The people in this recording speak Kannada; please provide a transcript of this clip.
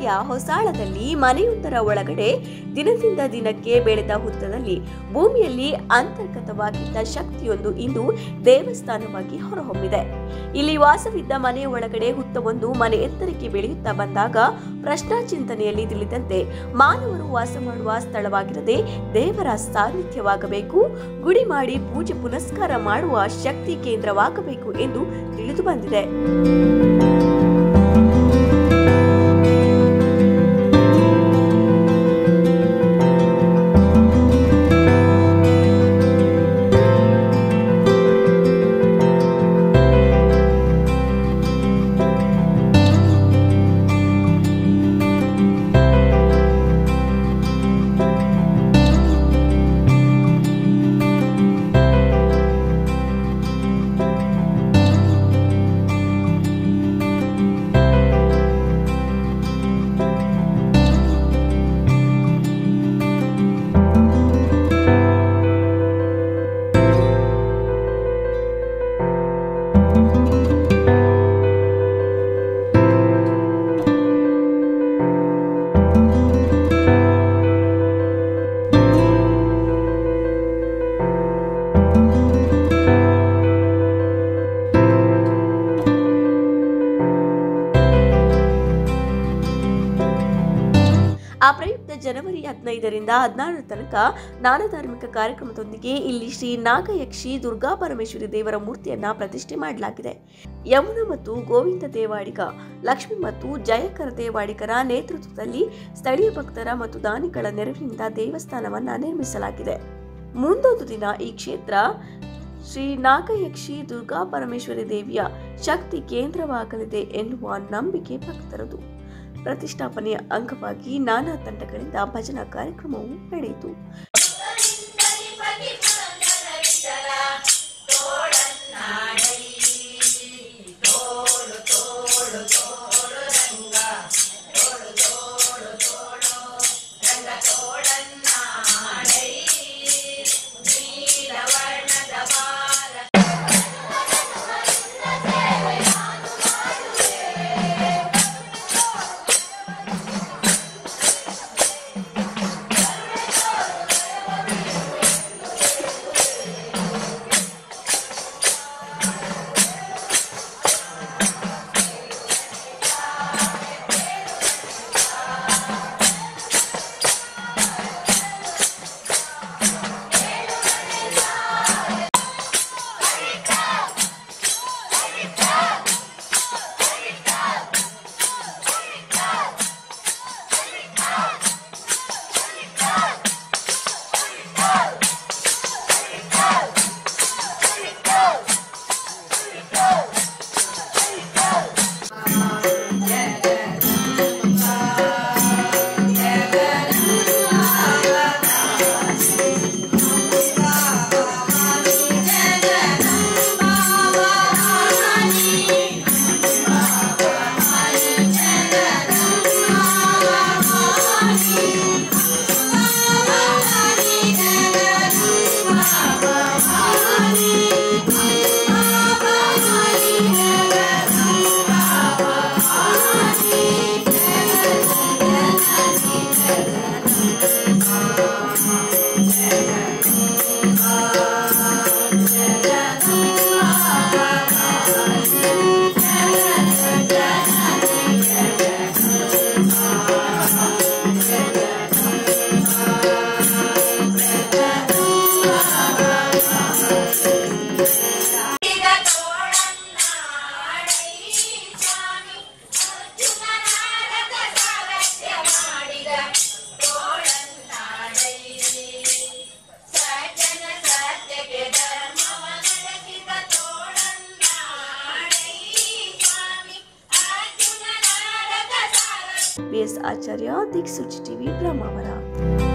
ಮಂಡ್ಯ ಹೊಸಾಳದಲ್ಲಿ ಮನೆಯೊಂದರ ಒಳಗಡೆ ದಿನದಿಂದ ದಿನಕ್ಕೆ ಬೆಳೆದ ಹುತ್ತದಲ್ಲಿ ಭೂಮಿಯಲ್ಲಿ ಅಂತರ್ಗತವಾಗಿದ್ದ ಶಕ್ತಿಯೊಂದು ಇಂದು ದೇವಸ್ಥಾನವಾಗಿ ಹೊರಹೊಮ್ಮಿದೆ ಇಲ್ಲಿ ವಾಸವಿದ್ದ ಮನೆಯ ಒಳಗಡೆ ಹುತ್ತವೊಂದು ಮನೆ ಎತ್ತರಕ್ಕೆ ಬೆಳೆಯುತ್ತಾ ಬಂದಾಗ ಪ್ರಶ್ನಾಚಿಂತನೆಯಲ್ಲಿ ತಿಳಿದಂತೆ ಮಾನವರು ವಾಸ ಮಾಡುವ ಸ್ಥಳವಾಗಿರದೆ ದೇವರ ಸಾನ್ನಿಧ್ಯವಾಗಬೇಕು ಗುಡಿ ಮಾಡಿ ಪೂಜೆ ಪುನಸ್ಕಾರ ಮಾಡುವ ಶಕ್ತಿ ಕೇಂದ್ರವಾಗಬೇಕು ಎಂದು ತಿಳಿದು ಬಂದಿದೆ ಆ ಪ್ರಯುಕ್ತ ಜನವರಿ ಹದಿನೈದರಿಂದ ಹದಿನಾರರ ತನಕ ನಾನಾ ಧಾರ್ಮಿಕ ಕಾರ್ಯಕ್ರಮದೊಂದಿಗೆ ಇಲ್ಲಿ ಶ್ರೀ ನಾಗಯಕ್ಷಿ ದುರ್ಗಾ ಪರಮೇಶ್ವರಿ ದೇವರ ಮೂರ್ತಿಯನ್ನ ಪ್ರತಿಷ್ಠೆ ಮಾಡಲಾಗಿದೆ ಯಮುನಾ ಮತ್ತು ಗೋವಿಂದ ದೇವಾಡಿಗ ಲಕ್ಷ್ಮಿ ಮತ್ತು ಜಯಕರ ದೇವಾಡಿಗರ ನೇತೃತ್ವದಲ್ಲಿ ಸ್ಥಳೀಯ ಭಕ್ತರ ಮತ್ತು ದಾನಿಗಳ ನೆರವಿನಿಂದ ದೇವಸ್ಥಾನವನ್ನ ನಿರ್ಮಿಸಲಾಗಿದೆ ಮುಂದೊಂದು ದಿನ ಈ ಕ್ಷೇತ್ರ ಶ್ರೀ ನಾಗಯಕ್ಷಿ ದುರ್ಗಾ ಪರಮೇಶ್ವರಿ ದೇವಿಯ ಶಕ್ತಿ ಕೇಂದ್ರವಾಗಲಿದೆ ಎನ್ನುವ ನಂಬಿಕೆ ಭಕ್ತರದು ಪ್ರತಿಷ್ಠಾಪನೆಯ ಅಂಗವಾಗಿ ನಾನಾ ತಂಡಗಳಿಂದ ಭಜನಾ ಕಾರ್ಯಕ್ರಮವು ನಡೆಯಿತು ಬಿ ಎಸ್ ಆಚಾರ್ಯ ದಿಕ್ಸೂಚಿ ಟಿವಿ ಬ್ರಹ್ಮಾವರ